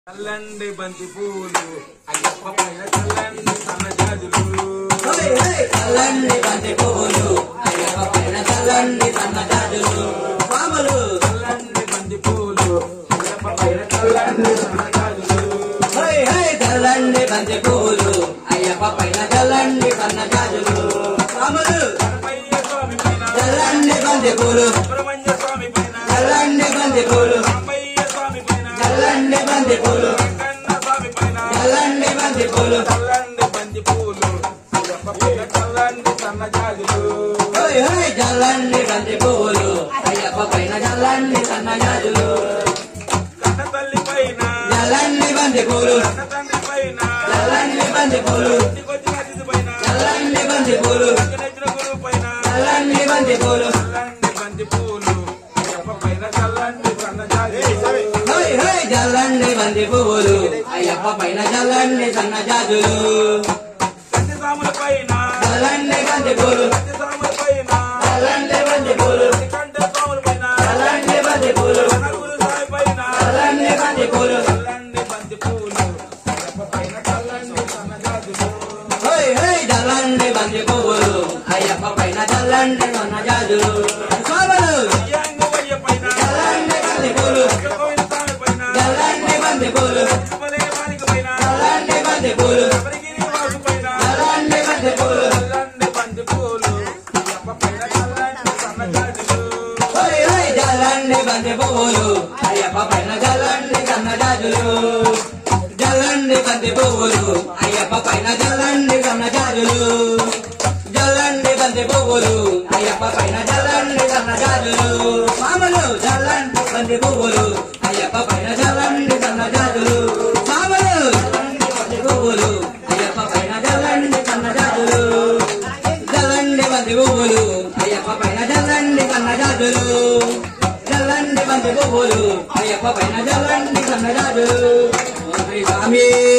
చల్లండి బంతి పూలు అయ్యప్ప పైన చల్లండి సన్న జాజులు చల్లండి బంతి పువ్వులు అయ్యప్ప పైన చల్లండి సన్న జాజులు పాములు చల్లండి బంతి పూలు అయ్యప్ప పైన చల్లండి సన్న జాజులు హై హై చల్లండి బంతి పువ్వులు అయ్యప్ప పైన చల్లండి సన్న జాజులు పాములు కనపయ్య స్వామి పైన చల్లండి బంతి పూలు సుబ్రహ్మణ్య స్వామి పైన చల్లండి బంతి పూలు రామయ్య స్వామి పైన చల్లండి బంతి పూలు వెంకన్న స్వామి పైన చల్లండి బంతి పూలు చల్లండి బంతి పూలు అయ్యప్ప పైన చల్లండి సన్న జాజులు హై హై చల్లండి బంతి పువ్వులు అయ్యప్ప పైన చల్లండి సన్న జాజులు కన్న తల్లి పైన చల్లండి బంతి పూలు కన్న తండ్రి పైన చల్లండి బంతి పూలు ఇంటికొచ్చిన అతిథి పైన చల్లండి బంతి పూలు నచ్చిన గురువు పైన చల్లండి బంతి పూలు చల్లండి బంతి పూలు అయ్యప్ప పైన చల్లండి సన్న జాజులు హై హై చల్లండి బంతి పువ్వులు అయ్యప్ప పైన చల్లండి సన్న జాజులు కత్తి సాముల పైన చల్లండి బంతి పూలు కత్తి సాముల పైన చల్లండి బంతి పూలు కంట సాముల పైన చల్లండి బంతి పూలు నలుగురు సాయి పైన చల్లండి బంతి పూలు చల్లండి బంతి పూలు అయ్యప్ప పైన చల్లండి సన్న జాజులు హై హై చల్లండి బంతి పువ్వులు అయ్యప్ప పైన చల్లండి సన్న జాజులు స్వాములు అయ్యాంగు వయ్య పైన చల్లండి బంతి పూలు గోవింద స్వామి పైన చల్లండి బంతి పూలు తిరుమలయ్య వారికి పైన చల్లండి బంతి పూలు శబరిగిరి వాసు పైన చల్లండి బంతి పూలు చల్లండి బంతి పూలు అయ్యప్ప పైన చల్లండి సన్న జాజులు హై హై చల్లండి బంతి పువ్వులు అయ్యప్ప పైన చల్లండి సన్న జాజులు జల్లండి బంతి పువ్వులు అయ్యప్ప పైన జల్లండి సన్న జాజులు జల్లండి బంతి పువ్వులు అయ్యప్ప పైన జల్లండి సన్న జాజులు మామలు జల్లండి బంతి పువ్వులు అయ్యప్ప పైన జల్లండి సన్న జాజులు మామలు జల్లండి బంతి పువ్వులు అయ్యప్ప పైన జల్లండి సన్న జాజులు జల్లండి బంతి పువ్వులు అయ్యప్ప పైన జల్లండి సన్న జాజులు జల్లండి బంతి పువ్వులు అయ్యప్ప పైన జల్లండి సన్న జాజులు ఓ శ్రీ స్వామి